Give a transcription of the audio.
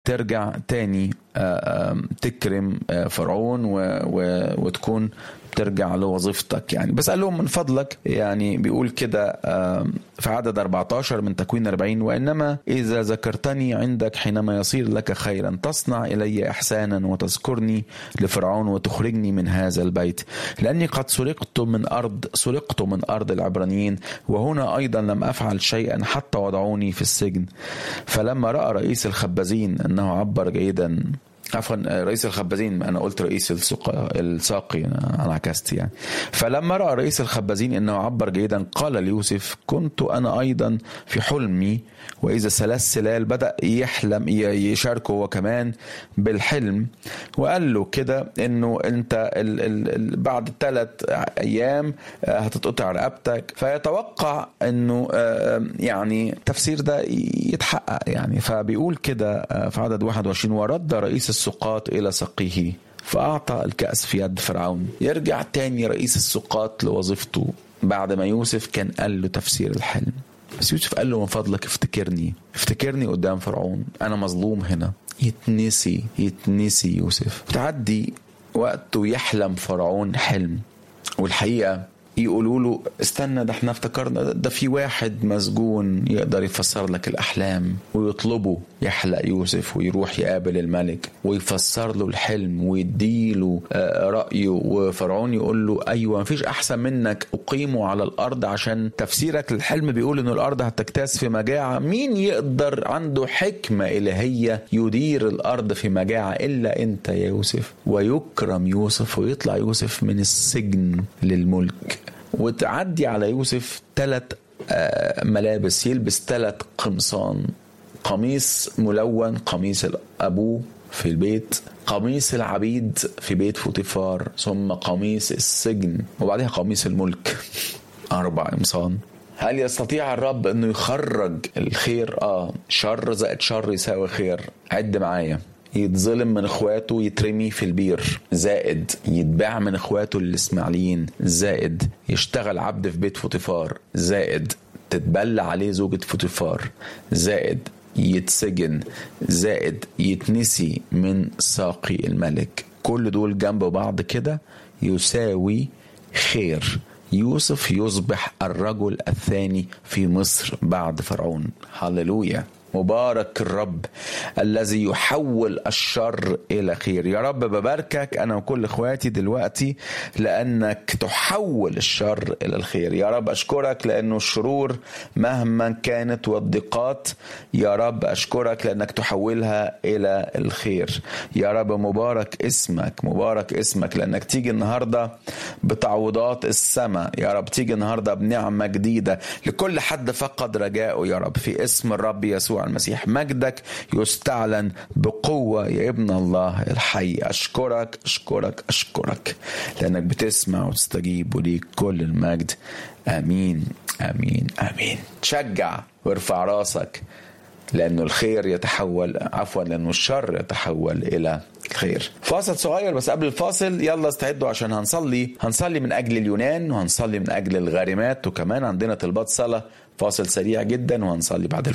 ترجع تاني تكرم فرعون وتكون ترجع لوظيفتك يعني بس قال لهم من فضلك يعني بيقول كده في عدد 14 من تكوين 40 وإنما إذا ذكرتني عندك حينما يصير لك خيرا تصنع إلي إحسانا وتذكرني لفرعون وتخرجني من هذا البيت لأني قد سرقت من أرض سرقت من أرض العبرانيين وهنا أيضا لم أفعل شيئا حتى وضعوني في السجن فلما رأى رئيس الخبازين أنه عبر جيدا عفوا رئيس الخبازين انا قلت رئيس الساقي انا عكست يعني فلما راى رئيس الخبازين انه عبر جيدا قال ليوسف كنت انا ايضا في حلمي واذا ثلاث سلال بدا يحلم يشاركه هو كمان بالحلم وقال له كده انه انت ال ال بعد ثلاث ايام هتتقطع رقبتك فيتوقع انه يعني التفسير ده يتحقق يعني فبيقول كده في عدد 21 ورد رئيس السقاط الى سقيه فأعطى الكأس في يد فرعون يرجع تاني رئيس السقاط لوظيفته بعد ما يوسف كان قال له تفسير الحلم بس يوسف قال له من فضلك افتكرني افتكرني قدام فرعون انا مظلوم هنا يتنسي يتنسي يوسف تعدي وقت يحلم فرعون حلم والحقيقه يقولوا له استنى ده احنا افتكرنا ده في واحد مسجون يقدر يفسر لك الاحلام ويطلبه يحلق يوسف ويروح يقابل الملك ويفسر له الحلم ويديله رايه وفرعون يقول له ايوه مفيش احسن منك اقيمه على الارض عشان تفسيرك للحلم بيقول ان الارض هتجتاز في مجاعه مين يقدر عنده حكمه الهيه يدير الارض في مجاعه الا انت يا يوسف ويكرم يوسف ويطلع يوسف من السجن للملك وتعدي على يوسف ثلاث ملابس يلبس ثلاث قمصان قميص ملون قميص ابوه في البيت قميص العبيد في بيت فوتيفار ثم قميص السجن وبعدها قميص الملك اربع قمصان هل يستطيع الرب انه يخرج الخير اه شر زائد شر يساوي خير عد معايا يتظلم من اخواته يترمي في البير زائد يتباع من اخواته الاسماعيليين زائد يشتغل عبد في بيت فوتيفار زائد تتبلى عليه زوجة فوتيفار زائد يتسجن زائد يتنسي من ساقي الملك كل دول جنب بعض كده يساوي خير يوسف يصبح الرجل الثاني في مصر بعد فرعون هللويا مبارك الرب الذي يحول الشر الى خير يا رب بباركك انا وكل اخواتي دلوقتي لانك تحول الشر الى الخير يا رب اشكرك لانه الشرور مهما كانت والضيقات يا رب اشكرك لانك تحولها الى الخير يا رب مبارك اسمك مبارك اسمك لانك تيجي النهارده بتعويضات السماء يا رب تيجي النهارده بنعمه جديده لكل حد فقد رجائه يا رب في اسم الرب يسوع المسيح مجدك يستعلن بقوة يا ابن الله الحي أشكرك أشكرك أشكرك لأنك بتسمع وتستجيب وليك كل المجد آمين آمين آمين تشجع وارفع راسك لأنه الخير يتحول عفوا لأنه الشر يتحول إلى الخير فاصل صغير بس قبل الفاصل يلا استعدوا عشان هنصلي هنصلي من أجل اليونان وهنصلي من أجل الغارمات وكمان عندنا طلبات صلاة فاصل سريع جدا وهنصلي بعد